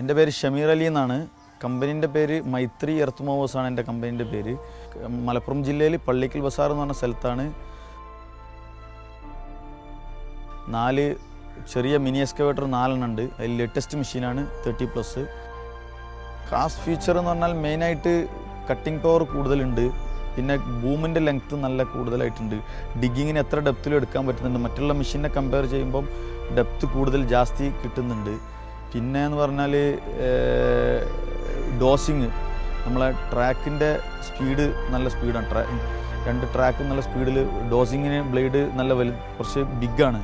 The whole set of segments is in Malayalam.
എൻ്റെ പേര് ഷമീർ അലി എന്നാണ് കമ്പനീൻ്റെ പേര് മൈത്രി എർത്ത് മൂവേഴ്സ് ആണ് എൻ്റെ കമ്പനീൻ്റെ പേര് മലപ്പുറം ജില്ലയിൽ പള്ളിക്കൽ ബസാർ എന്ന് പറഞ്ഞ സ്ഥലത്താണ് നാല് ചെറിയ മിനി എക്സ്കവേറ്റർ നാലെണ്ണം ഉണ്ട് അതിൽ ലേറ്റസ്റ്റ് മെഷീനാണ് തേർട്ടി പ്ലസ് കാസ്റ്റ് ഫീച്ചർ എന്ന് പറഞ്ഞാൽ മെയിനായിട്ട് കട്ടിംഗ് പവർ കൂടുതലുണ്ട് പിന്നെ ബൂമിൻ്റെ ലെങ്ത്ത് നല്ല കൂടുതലായിട്ടുണ്ട് ഡിഗിങ്ങിന് എത്ര ഡെപ്തിലും എടുക്കാൻ പറ്റുന്നുണ്ട് മറ്റുള്ള മെഷീനെ കമ്പയർ ചെയ്യുമ്പം ഡെപ്ത് കൂടുതൽ ജാസ്തി കിട്ടുന്നുണ്ട് പിന്നെ എന്ന് പറഞ്ഞാൽ ഡോസിങ് നമ്മളെ ട്രാക്കിൻ്റെ സ്പീഡ് നല്ല സ്പീഡാണ് ട്രാ രണ്ട് ട്രാക്കും നല്ല സ്പീഡിൽ ഡോസിങ്ങിന് ബ്ലേഡ് നല്ല വലു കുറച്ച് ബിഗാണ്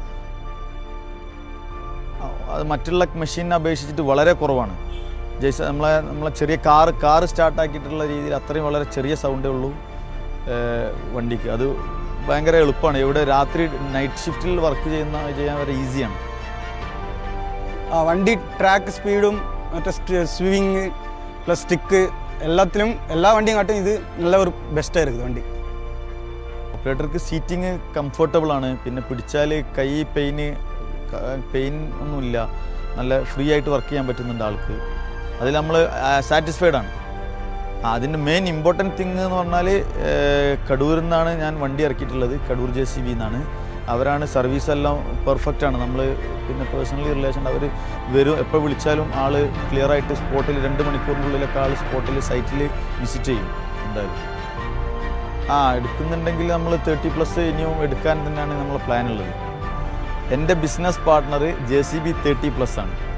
അത് മറ്റുള്ള മെഷീനെ അപേക്ഷിച്ചിട്ട് വളരെ കുറവാണ് ജയ്സ നമ്മളെ നമ്മളെ ചെറിയ കാർ കാർ സ്റ്റാർട്ടാക്കിയിട്ടുള്ള രീതിയിൽ അത്രയും വളരെ ചെറിയ സൗണ്ടേ ഉള്ളൂ ഏഹ് വണ്ടിക്ക് അത് ഭയങ്കര എളുപ്പമാണ് ഇവിടെ രാത്രി നൈറ്റ് ഷിഫ്റ്റിൽ വർക്ക് ചെയ്യുന്ന ചെയ്യാൻ വരെ ഈസിയാണ് ആ വണ്ടി ട്രാക്ക് സ്പീഡും മറ്റേ സ്വിങ് പ്ലസ് സ്റ്റിക്ക് എല്ലാത്തിലും എല്ലാ വണ്ടിയും കാട്ടും ഇത് നല്ല ഒരു ബെസ്റ്റ് ആയിരിക്കും വണ്ടി ഓപ്പറേറ്റർക്ക് സീറ്റിംഗ് കംഫർട്ടബിൾ ആണ് പിന്നെ പിടിച്ചാൽ കൈ പെയിന് പെയിൻ ഒന്നുമില്ല നല്ല ഫ്രീ ആയിട്ട് വർക്ക് ചെയ്യാൻ പറ്റുന്നുണ്ട് ആൾക്ക് അതിൽ നമ്മൾ സാറ്റിസ്ഫൈഡ് ആണ് ആ, അതിൻ്റെ മെയിൻ ഇമ്പോർട്ടൻറ്റ് തിങ് എന്ന് പറഞ്ഞാൽ കടൂരിൽ നിന്നാണ് ഞാൻ വണ്ടി ഇറക്കിയിട്ടുള്ളത് കടൂർ ജെ സി ബി എന്നാണ് അവരാണ് സർവീസ് എല്ലാം പെർഫെക്റ്റ് ആണ് നമ്മൾ പിന്നെ പേഴ്സണലി റിലേഷൻ അവർ വരും എപ്പോൾ വിളിച്ചാലും ആൾ ക്ലിയർ ആയിട്ട് സ്പോട്ടിൽ രണ്ട് മണിക്കൂറിനുള്ളിലൊക്കെ ആൾ സ്പോട്ടിൽ സൈറ്റിൽ വിസിറ്റ് ചെയ്യും എന്തായാലും ആ എടുക്കുന്നുണ്ടെങ്കിൽ നമ്മൾ തേർട്ടി പ്ലസ് ഇനിയും എടുക്കാൻ തന്നെയാണ് നമ്മളെ പ്ലാൻ ഉള്ളത് എൻ്റെ business partner J C B thirty plus ആണ്